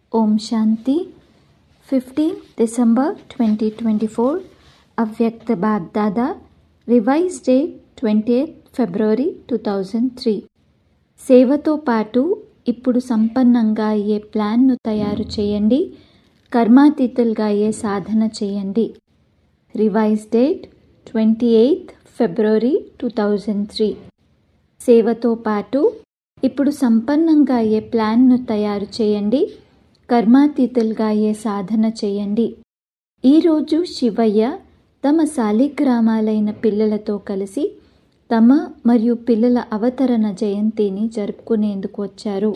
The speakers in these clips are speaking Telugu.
ఓం శాంతి fifteen December twenty twenty four అవ్యక్త BapDada revise date twenty eighth February two thousand three సేవతో పాటు ఇప్పుడు సంపన్నంగా అయ్యే ప్లాన్ను తయారు చేయండి కర్మాతీతులుగా అయ్యే సాధన చేయండి revise date twenty eighth February two thousand three సేవతో పాటు ఇప్పుడు సంపన్నంగా అయ్యే ప్లాన్ను తయారు చేయండి కర్మాతీతులుగా అయ్యే సాధన చేయండి ఈరోజు శివయ్య తమ శాలిగ్రామాలైన పిల్లలతో కలిసి తమ మరియు పిల్లల అవతరణ జయంతిని జరుపుకునేందుకు వచ్చారు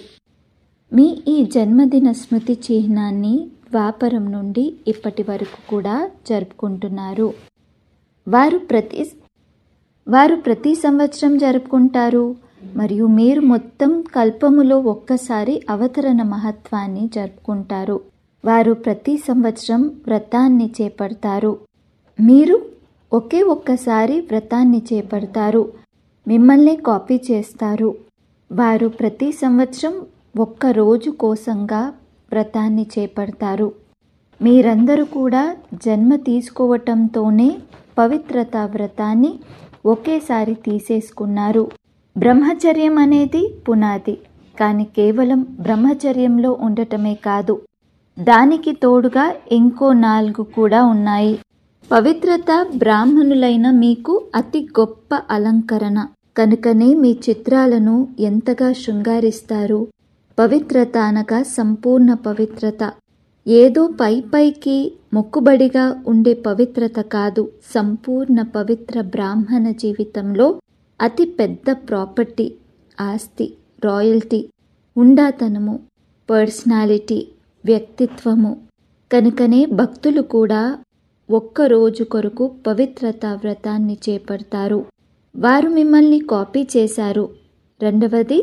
మీ ఈ జన్మదిన స్మృతి చిహ్నాన్ని ద్వాపరం నుండి ఇప్పటి వరకు కూడా జరుపుకుంటున్నారు వారు ప్రతి వారు ప్రతి సంవత్సరం జరుపుకుంటారు మరియు మీరు మొత్తం కల్పములో ఒక్కసారి అవతరణ మహత్వాన్ని జరుపుకుంటారు వారు ప్రతి సంవత్సరం వ్రతాన్ని చేపడతారు మీరు ఒకే ఒక్కసారి వ్రతాన్ని చేపడతారు మిమ్మల్ని కాపీ చేస్తారు వారు ప్రతి సంవత్సరం ఒక్క రోజు కోసంగా వ్రతాన్ని చేపడతారు మీరందరూ కూడా జన్మ తీసుకోవటంతోనే పవిత్రత వ్రతాన్ని ఒకేసారి తీసేసుకున్నారు బ్రహ్మచర్యం అనేది పునాది కానీ కేవలం బ్రహ్మచర్యంలో ఉండటమే కాదు దానికి తోడుగా ఇంకో నాలుగు కూడా ఉన్నాయి పవిత్రత బ్రాహ్మణులైన మీకు అతి గొప్ప అలంకరణ కనుకనే మీ చిత్రాలను ఎంతగా శృంగారిస్తారు పవిత్రత అనగా సంపూర్ణ పవిత్రత ఏదో పై పైకి మొక్కుబడిగా ఉండే పవిత్రత కాదు సంపూర్ణ పవిత్ర బ్రాహ్మణ జీవితంలో అతి పెద్ద ప్రాపర్టీ ఆస్తి రాయల్టీ ఉండాతనము పర్సనాలిటీ వ్యక్తిత్వము కనుకనే భక్తులు కూడా ఒక్క రోజు కొరకు పవిత్రత వ్రతాన్ని చేపడతారు వారు మిమ్మల్ని కాపీ చేశారు రెండవది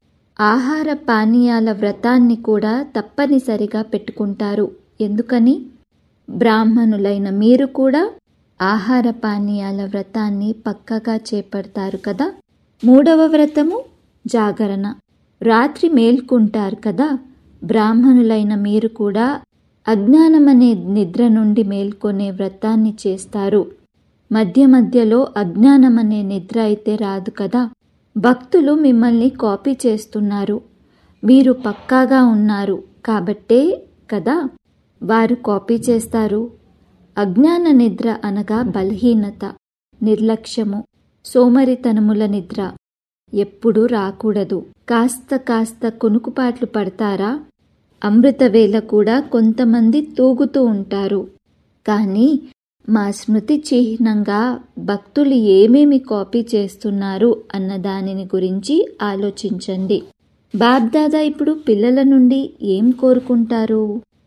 ఆహార పానీయాల వ్రతాన్ని కూడా తప్పనిసరిగా పెట్టుకుంటారు ఎందుకని బ్రాహ్మణులైన మీరు కూడా ఆహార పానీయాల వ్రతాన్ని పక్కగా చేపడతారు కదా మూడవ వ్రతము జాగరణ రాత్రి మేల్కుంటారు కదా బ్రాహ్మణులైన మీరు కూడా అజ్ఞానమనే నిద్ర నుండి మేల్కొనే వ్రతాన్ని చేస్తారు మధ్య మధ్యలో అజ్ఞానమనే నిద్ర అయితే రాదు కదా భక్తులు మిమ్మల్ని కాపీ చేస్తున్నారు మీరు పక్కాగా ఉన్నారు కాబట్టే కదా వారు కాపీ చేస్తారు అజ్ఞాన నిద్ర అనగా బలహీనత నిర్లక్ష్యము సోమరితనముల నిద్ర ఎప్పుడూ రాకూడదు కాస్త కాస్త కొనుకుపాట్లు పడతారా అమృతవేళ కూడా కొంతమంది తూగుతూ ఉంటారు కానీ మా స్మృతి చిహ్నంగా భక్తులు ఏమేమి కాపీ చేస్తున్నారు అన్న దానిని గురించి ఆలోచించండి బాబ్దాదా ఇప్పుడు పిల్లల నుండి ఏం కోరుకుంటారు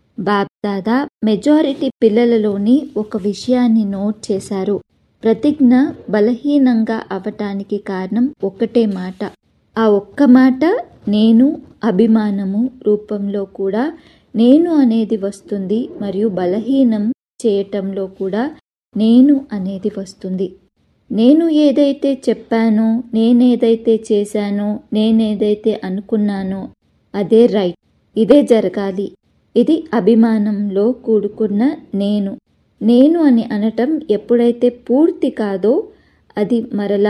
బాబ్దాదా మెజారిటీ పిల్లలలోని ఒక విషయాన్ని నోట్ చేశారు ప్రతిజ్ఞ బలహీనంగా అవటానికి కారణం ఒక్కటే మాట ఆ ఒక్క మాట నేను అభిమానము రూపంలో కూడా నేను అనేది వస్తుంది మరియు బలహీనం చేయటంలో కూడా నేను అనేది వస్తుంది నేను ఏదైతే చెప్పానో నేనేదైతే చేశానో నేనేదైతే అనుకున్నానో అదే రైట్ ఇదే జరగాలి ఇది అభిమానంలో కూడుకున్న నేను నేను అని అనటం ఎప్పుడైతే పూర్తి కాదో అది మరలా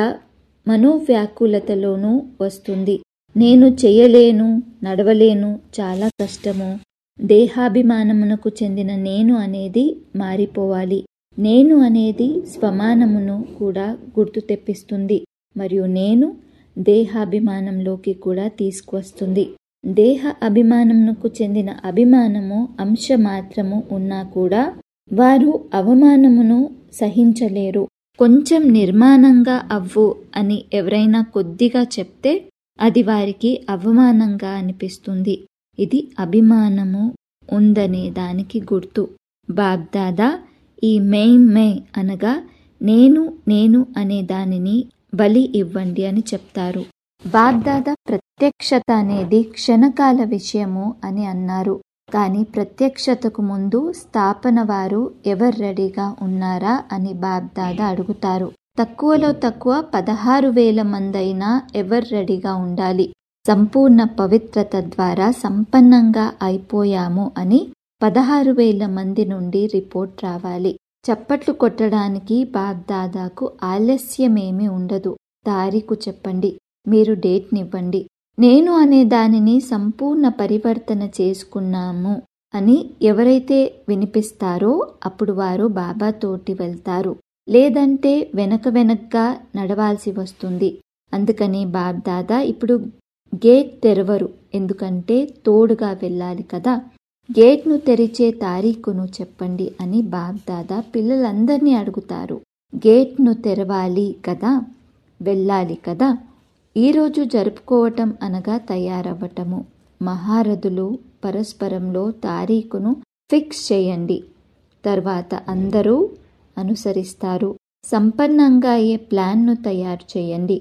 మనోవ్యాకులతలోనూ వస్తుంది నేను చేయలేను నడవలేను చాలా కష్టము దేహాభిమానమునకు చెందిన నేను అనేది మారిపోవాలి నేను అనేది స్వమానమును కూడా గుర్తు తెప్పిస్తుంది మరియు నేను దేహాభిమానంలోకి కూడా తీసుకువస్తుంది దేహ అభిమానమునకు చెందిన అభిమానము అంశ మాత్రము ఉన్నా కూడా వారు అవమానమును సహించలేరు కొంచెం నిర్మాణంగా అవ్వు అని ఎవరైనా కొద్దిగా చెప్తే అది వారికి అవమానంగా అనిపిస్తుంది ఇది అభిమానము ఉందనే దానికి గుర్తు బాబ్దాదా ఈ మే మే అనగా నేను నేను అనే దానిని బలి ఇవ్వండి అని చెప్తారు బాబ్దాదా ప్రత్యక్షత అనేది క్షణకాల విషయము అని అన్నారు కానీ ప్రత్యక్షతకు ముందు స్థాపన వారు ఎవరు రెడీగా ఉన్నారా అని బాబ్దాదా అడుగుతారు తక్కువలో తక్కువ పదహారు వేల మందైనా ఎవరు రెడీగా ఉండాలి సంపూర్ణ పవిత్రత ద్వారా సంపన్నంగా అయిపోయాము అని పదహారు వేల మంది నుండి రిపోర్ట్ రావాలి చప్పట్లు కొట్టడానికి బాగ్దాదాకు ఆలస్యమేమీ ఉండదు తారీఖు చెప్పండి మీరు డేట్నివ్వండి నేను అనే దానిని సంపూర్ణ పరివర్తన చేసుకున్నాము అని ఎవరైతే వినిపిస్తారో అప్పుడు వారు బాబా తోటి వెళ్తారు లేదంటే వెనక వెనక్గా నడవాల్సి వస్తుంది అందుకని బాబ్దాదా ఇప్పుడు గేట్ తెరవరు ఎందుకంటే తోడుగా వెళ్ళాలి కదా గేట్ను తెరిచే తారీఖును చెప్పండి అని బాబ్దాదా పిల్లలందరినీ అడుగుతారు గేట్ను తెరవాలి కదా వెళ్ళాలి కదా ఈరోజు జరుపుకోవటం అనగా తయారవ్వటము మహారథులు పరస్పరంలో తారీఖును ఫిక్స్ చేయండి తర్వాత అందరూ అనుసరిస్తారు సంపన్నంగా అయ్యే ప్లాన్ను తయారు చేయండి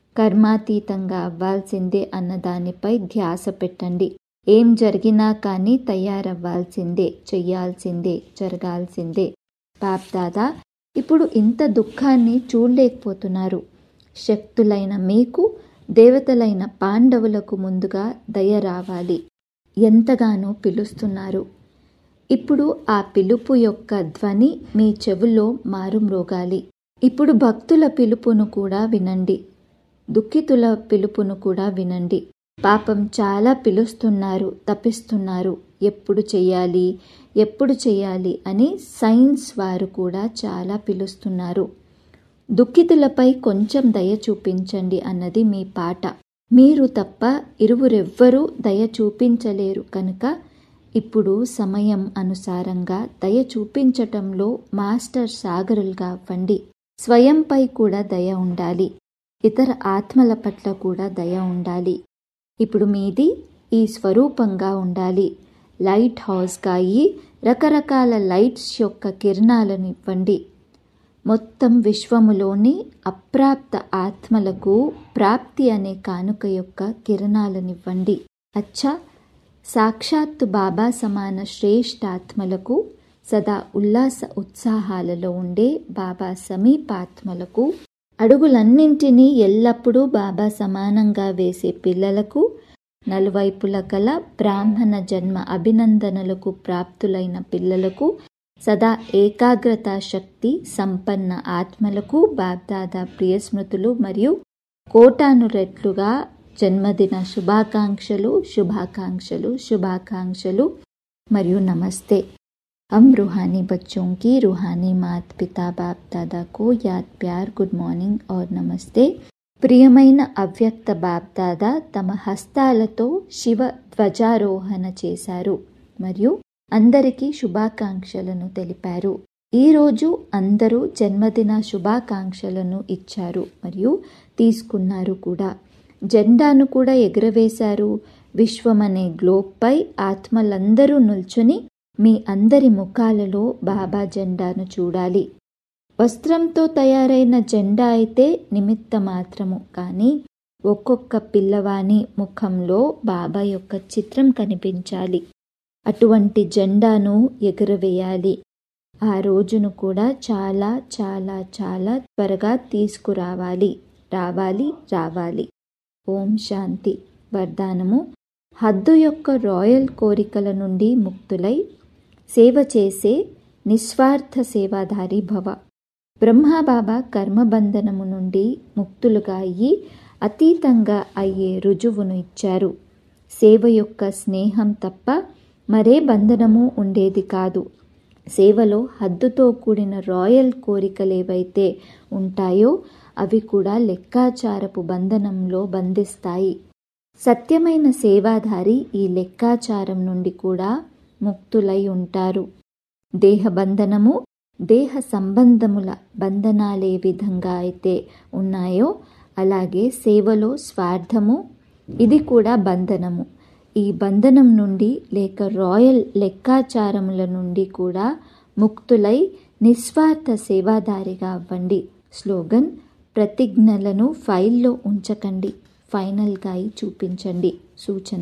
కర్మాతీతంగా అవ్వాల్సిందే అన్న దానిపై ధ్యాస పెట్టండి ఏం జరిగినా కానీ తయారవ్వాల్సిందే చెయ్యాల్సిందే జరగాల్సిందే బాప్దాదా ఇప్పుడు ఇంత దుఃఖాన్ని చూడలేకపోతున్నారు శక్తులైన మీకు దేవతలైన పాండవులకు ముందుగా దయ రావాలి ఎంతగానో పిలుస్తున్నారు ఇప్పుడు ఆ పిలుపు యొక్క ధ్వని మీ చెవుల్లో మారుమ్రోగాలి ఇప్పుడు భక్తుల పిలుపును కూడా వినండి దుఃఖితుల పిలుపును కూడా వినండి పాపం చాలా పిలుస్తున్నారు తప్పిస్తున్నారు ఎప్పుడు చెయ్యాలి ఎప్పుడు చెయ్యాలి అని సైన్స్ వారు కూడా చాలా పిలుస్తున్నారు దుఃఖితులపై కొంచెం దయ చూపించండి అన్నది మీ పాట మీరు తప్ప ఇరువురెవ్వరూ దయ చూపించలేరు కనుక ఇప్పుడు సమయం అనుసారంగా దయ చూపించటంలో మాస్టర్ సాగరులుగా అవ్వండి స్వయంపై కూడా దయ ఉండాలి ఇతర ఆత్మల పట్ల కూడా దయ ఉండాలి ఇప్పుడు మీది ఈ స్వరూపంగా ఉండాలి లైట్ హౌస్గా అయ్యి రకరకాల లైట్స్ యొక్క కిరణాలను ఇవ్వండి మొత్తం విశ్వములోని అప్రాప్త ఆత్మలకు ప్రాప్తి అనే కానుక యొక్క కిరణాలనివ్వండి అచ్చా సాక్షాత్తు బాబా సమాన శ్రేష్ఠాత్మలకు సదా ఉల్లాస ఉత్సాహాలలో ఉండే బాబా సమీపాత్మలకు అడుగులన్నింటినీ ఎల్లప్పుడూ బాబా సమానంగా వేసే పిల్లలకు నలువైపుల కల బ్రాహ్మణ జన్మ అభినందనలకు ప్రాప్తులైన పిల్లలకు సదా ఏకాగ్రత శక్తి సంపన్న ఆత్మలకు బాబ్దాదా ప్రియస్మృతులు మరియు కోటాను రెట్లుగా జన్మదిన శుభాకాంక్షలు శుభాకాంక్షలు శుభాకాంక్షలు మరియు నమస్తే हम रूहानी बच्चों की रूहानी मात पिता बाप दादा को याद प्यार గుడ్ మార్నింగ్ और నమస్తే ప్రియమైన అవ్యక్త బాప్దాదా తమ హస్తాలతో శివ ధ్వజారోహణ చేశారు మరియు అందరికీ శుభాకాంక్షలను తెలిపారు ఈరోజు అందరూ జన్మదిన శుభాకాంక్షలను ఇచ్చారు మరియు తీసుకున్నారు కూడా జెండాను కూడా ఎగురవేశారు విశ్వమనే గ్లోబ్పై ఆత్మలందరూ నిల్చుని మీ అందరి ముఖాలలో బాబా జెండాను చూడాలి వస్త్రంతో తయారైన జెండా అయితే నిమిత్త మాత్రము కానీ ఒక్కొక్క పిల్లవాని ముఖంలో బాబా యొక్క చిత్రం కనిపించాలి అటువంటి జెండాను ఎగురవేయాలి ఆ రోజును కూడా చాలా చాలా చాలా త్వరగా తీసుకురావాలి రావాలి రావాలి ఓం శాంతి వరదానము హద్దు యొక్క రాయల్ కోరికల నుండి ముక్తులై సేవ చేసే నిస్వార్థ సేవాధారి భవ బ్రహ్మబాబా కర్మబంధనము నుండి ముక్తులుగా అయ్యి అతీతంగా అయ్యే రుజువును ఇచ్చారు సేవ యొక్క స్నేహం తప్ప మరే బంధనము ఉండేది కాదు సేవలో హద్దుతో కూడిన రాయల్ కోరికలేవైతే ఉంటాయో అవి కూడా లెక్కాచారపు బంధనంలో బంధిస్తాయి సత్యమైన సేవాధారి ఈ లెక్కాచారం నుండి కూడా ముక్తులై ఉంటారు దేహబంధనము దేహ సంబంధముల బంధనాలే విధంగా అయితే ఉన్నాయో అలాగే సేవలో స్వార్థము ఇది కూడా బంధనము ఈ బంధనం నుండి లేక రాయల్ లెక్కాచారముల నుండి కూడా ముక్తులై నిస్వార్థ సేవాదారిగా అవ్వండి స్లోగన్ ప్రతిజ్ఞలను ఫైల్లో ఉంచకండి ఫైనల్గా చూపించండి సూచన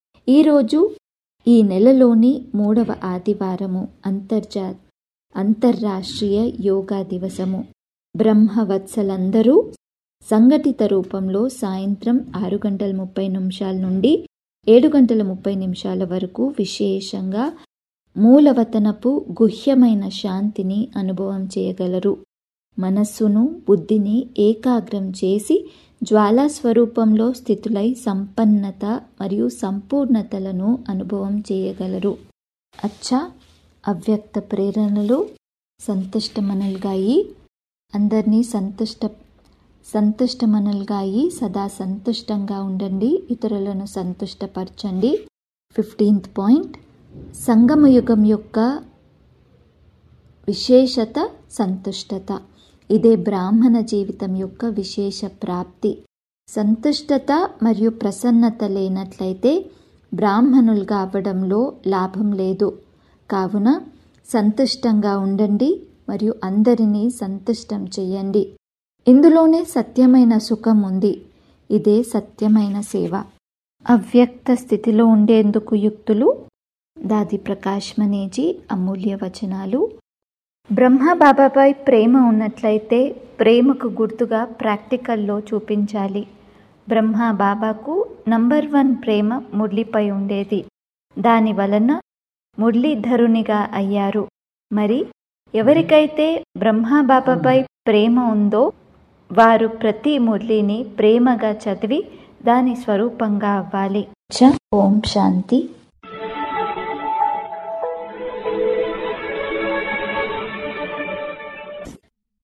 ఈరోజు ఈ నెలలోని మూడవ ఆదివారము అంతర్జా అంతర్రాష్ట్రీయ యోగా దివసము బ్రహ్మవత్సలందరూ సంఘటిత రూపంలో సాయంత్రం ఆరు గంటల ముప్పై నిమిషాల నుండి ఏడు గంటల ముప్పై నిమిషాల వరకు విశేషంగా మూలవతనపు గుహ్యమైన శాంతిని అనుభవం చేయగలరు మనస్సును బుద్ధిని ఏకాగ్రం చేసి జ్వాలా స్వరూపంలో స్థితులై సంపన్నత మరియు సంపూర్ణతలను అనుభవం చేయగలరు అచ్చా అవ్యక్త ప్రేరణలు సంతుష్టమనలుగాయి అందరినీ సంతుష్ట సంతుష్టమనలుగాయి సదా సంతుష్టంగా ఉండండి ఇతరులను సంతుష్టపరచండి ఫిఫ్టీన్త్ పాయింట్ సంగమయుగం యొక్క విశేషత సంతుష్టత ఇదే బ్రాహ్మణ జీవితం యొక్క విశేష ప్రాప్తి సంతుష్టత మరియు ప్రసన్నత లేనట్లయితే బ్రాహ్మణులుగా అవ్వడంలో లాభం లేదు కావున సంతుష్టంగా ఉండండి మరియు అందరినీ సంతుష్టం చేయండి ఇందులోనే సత్యమైన సుఖం ఉంది ఇదే సత్యమైన సేవ అవ్యక్త స్థితిలో ఉండేందుకు యుక్తులు దాది ప్రకాష్ మనేజీ అమూల్య వచనాలు బ్రహ్మ బాబాపై ప్రేమ ఉన్నట్లయితే ప్రేమకు గుర్తుగా ప్రాక్టికల్లో చూపించాలి బ్రహ్మ బాబాకు నంబర్ వన్ ప్రేమ మురళిపై ఉండేది దాని వలన మురళీధరునిగా అయ్యారు మరి ఎవరికైతే బ్రహ్మ బాబాపై ప్రేమ ఉందో వారు ప్రతి మురళిని ప్రేమగా చదివి దాని స్వరూపంగా అవ్వాలి ఓం శాంతి